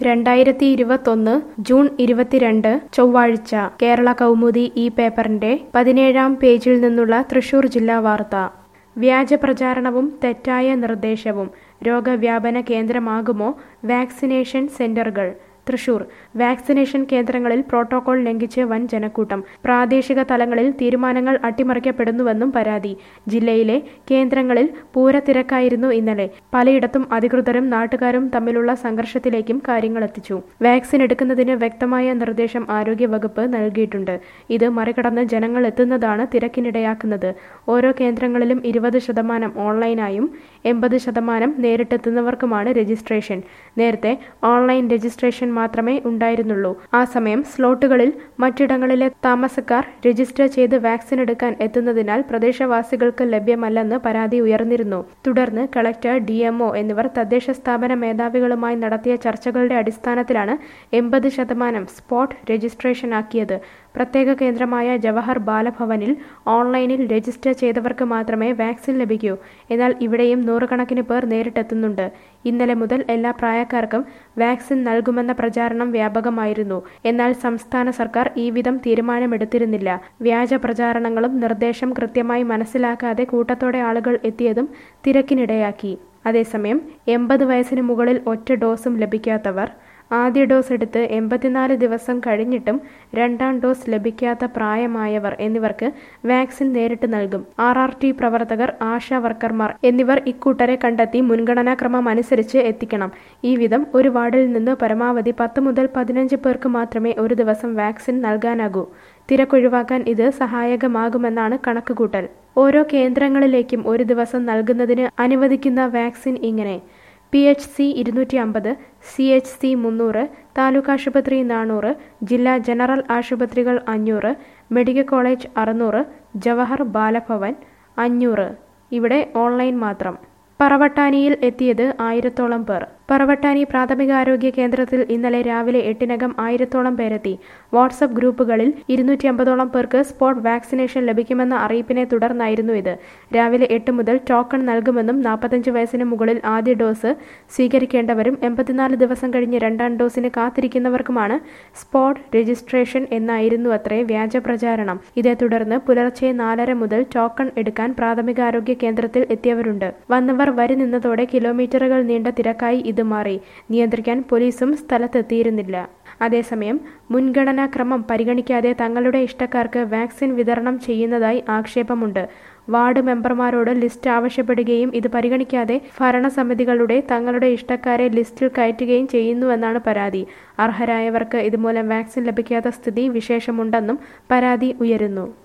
രണ്ടായിരത്തി ഇരുപത്തൊന്ന് ജൂൺ ഇരുപത്തിരണ്ട് ചൊവ്വാഴ്ച കേരള കൗമുദി ഈ പേപ്പറിന്റെ പതിനേഴാം പേജിൽ നിന്നുള്ള തൃശൂർ ജില്ലാ വാർത്ത വ്യാജ പ്രചാരണവും തെറ്റായ നിർദ്ദേശവും രോഗവ്യാപന കേന്ദ്രമാകുമോ വാക്സിനേഷൻ സെന്ററുകൾ തൃശൂർ വാക്സിനേഷൻ കേന്ദ്രങ്ങളിൽ പ്രോട്ടോകോൾ ലംഘിച്ച് വൻ ജനക്കൂട്ടം പ്രാദേശിക തലങ്ങളിൽ തീരുമാനങ്ങൾ അട്ടിമറിക്കപ്പെടുന്നുവെന്നും പരാതി ജില്ലയിലെ കേന്ദ്രങ്ങളിൽ പൂരത്തിരക്കായിരുന്നു ഇന്നലെ പലയിടത്തും അധികൃതരും നാട്ടുകാരും തമ്മിലുള്ള സംഘർഷത്തിലേക്കും കാര്യങ്ങൾ എത്തിച്ചു വാക്സിൻ എടുക്കുന്നതിന് വ്യക്തമായ നിർദ്ദേശം ആരോഗ്യവകുപ്പ് നൽകിയിട്ടുണ്ട് ഇത് മറികടന്ന് ജനങ്ങൾ എത്തുന്നതാണ് തിരക്കിനിടയാക്കുന്നത് ഓരോ കേന്ദ്രങ്ങളിലും ഇരുപത് ശതമാനം ഓൺലൈനായും എൺപത് ശതമാനം നേരിട്ടെത്തുന്നവർക്കുമാണ് രജിസ്ട്രേഷൻ നേരത്തെ ഓൺലൈൻ രജിസ്ട്രേഷൻ മാത്രമേ ഉണ്ടായിരുന്നുള്ളൂ ആ സമയം സ്ലോട്ടുകളിൽ മറ്റിടങ്ങളിലെ താമസക്കാർ രജിസ്റ്റർ ചെയ്ത് വാക്സിൻ എടുക്കാൻ എത്തുന്നതിനാൽ പ്രദേശവാസികൾക്ക് ലഭ്യമല്ലെന്ന് പരാതി ഉയർന്നിരുന്നു തുടർന്ന് കളക്ടർ ഡി എന്നിവർ തദ്ദേശ സ്ഥാപന മേധാവികളുമായി നടത്തിയ ചർച്ചകളുടെ അടിസ്ഥാനത്തിലാണ് എൺപത് ശതമാനം സ്പോട്ട് രജിസ്ട്രേഷൻ ആക്കിയത് പ്രത്യേക കേന്ദ്രമായ ജവഹർ ബാലഭവനിൽ ഓൺലൈനിൽ രജിസ്റ്റർ ചെയ്തവർക്ക് മാത്രമേ വാക്സിൻ ലഭിക്കൂ എന്നാൽ ഇവിടെയും നൂറുകണക്കിന് പേർ നേരിട്ടെത്തുന്നുണ്ട് ഇന്നലെ മുതൽ എല്ലാ പ്രായക്കാർക്കും വാക്സിൻ നൽകുമെന്ന പ്രചാരണം വ്യാപകമായിരുന്നു എന്നാൽ സംസ്ഥാന സർക്കാർ ഈ വിധം തീരുമാനമെടുത്തിരുന്നില്ല വ്യാജ പ്രചാരണങ്ങളും നിർദ്ദേശം കൃത്യമായി മനസ്സിലാക്കാതെ കൂട്ടത്തോടെ ആളുകൾ എത്തിയതും തിരക്കിനിടയാക്കി അതേസമയം എൺപത് വയസ്സിന് മുകളിൽ ഒറ്റ ഡോസും ലഭിക്കാത്തവർ ആദ്യ ഡോസ് എടുത്ത് എൺപത്തിനാല് ദിവസം കഴിഞ്ഞിട്ടും രണ്ടാം ഡോസ് ലഭിക്കാത്ത പ്രായമായവർ എന്നിവർക്ക് വാക്സിൻ നേരിട്ട് നൽകും ആർ ആർ ടി പ്രവർത്തകർ ആശാ വർക്കർമാർ എന്നിവർ ഇക്കൂട്ടരെ കണ്ടെത്തി മുൻഗണനാക്രമം അനുസരിച്ച് എത്തിക്കണം ഈ വിധം ഒരു വാർഡിൽ നിന്ന് പരമാവധി പത്ത് മുതൽ പതിനഞ്ച് പേർക്ക് മാത്രമേ ഒരു ദിവസം വാക്സിൻ നൽകാനാകൂ തിരക്കൊഴിവാക്കാൻ ഇത് സഹായകമാകുമെന്നാണ് കണക്കുകൂട്ടൽ ഓരോ കേന്ദ്രങ്ങളിലേക്കും ഒരു ദിവസം നൽകുന്നതിന് അനുവദിക്കുന്ന വാക്സിൻ ഇങ്ങനെ പി എച്ച് സി ഇരുന്നൂറ്റി അമ്പത് സി എച്ച് സി മുന്നൂറ് താലൂക്ക് ആശുപത്രി നാനൂറ് ജില്ലാ ജനറൽ ആശുപത്രികൾ അഞ്ഞൂറ് മെഡിക്കൽ കോളേജ് അറുന്നൂറ് ജവഹർ ബാലഭവൻ അഞ്ഞൂറ് ഇവിടെ ഓൺലൈൻ മാത്രം പറവട്ടാനിയിൽ എത്തിയത് ആയിരത്തോളം പേർ പറവട്ടാനി പ്രാഥമികാരോഗ്യ കേന്ദ്രത്തിൽ ഇന്നലെ രാവിലെ എട്ടിനകം ആയിരത്തോളം പേരെത്തി വാട്സപ്പ് ഗ്രൂപ്പുകളിൽ ഇരുന്നൂറ്റി അമ്പതോളം പേർക്ക് സ്പോട്ട് വാക്സിനേഷൻ ലഭിക്കുമെന്ന അറിയിപ്പിനെ തുടർന്നായിരുന്നു ഇത് രാവിലെ എട്ട് മുതൽ ടോക്കൺ നൽകുമെന്നും നാൽപ്പത്തഞ്ച് വയസ്സിന് മുകളിൽ ആദ്യ ഡോസ് സ്വീകരിക്കേണ്ടവരും എൺപത്തിനാല് ദിവസം കഴിഞ്ഞ് രണ്ടാം ഡോസിന് കാത്തിരിക്കുന്നവർക്കുമാണ് സ്പോട്ട് രജിസ്ട്രേഷൻ എന്നായിരുന്നു അത്രേ വ്യാജ പ്രചാരണം ഇതേ തുടർന്ന് പുലർച്ചെ നാലര മുതൽ ടോക്കൺ എടുക്കാൻ പ്രാഥമികാരോഗ്യ കേന്ദ്രത്തിൽ എത്തിയവരുണ്ട് വന്നവർ വരി നിന്നതോടെ കിലോമീറ്ററുകൾ നീണ്ട തിരക്കായി ഇത് മാറി നിയന്ത്രിക്കാൻ പോലീസും സ്ഥലത്തെത്തിയിരുന്നില്ല അതേസമയം മുൻഗണനാക്രമം പരിഗണിക്കാതെ തങ്ങളുടെ ഇഷ്ടക്കാർക്ക് വാക്സിൻ വിതരണം ചെയ്യുന്നതായി ആക്ഷേപമുണ്ട് വാർഡ് മെമ്പർമാരോട് ലിസ്റ്റ് ആവശ്യപ്പെടുകയും ഇത് പരിഗണിക്കാതെ ഭരണസമിതികളുടെ തങ്ങളുടെ ഇഷ്ടക്കാരെ ലിസ്റ്റിൽ കയറ്റുകയും ചെയ്യുന്നുവെന്നാണ് പരാതി അർഹരായവർക്ക് ഇതുമൂലം വാക്സിൻ ലഭിക്കാത്ത സ്ഥിതി വിശേഷമുണ്ടെന്നും പരാതി ഉയരുന്നു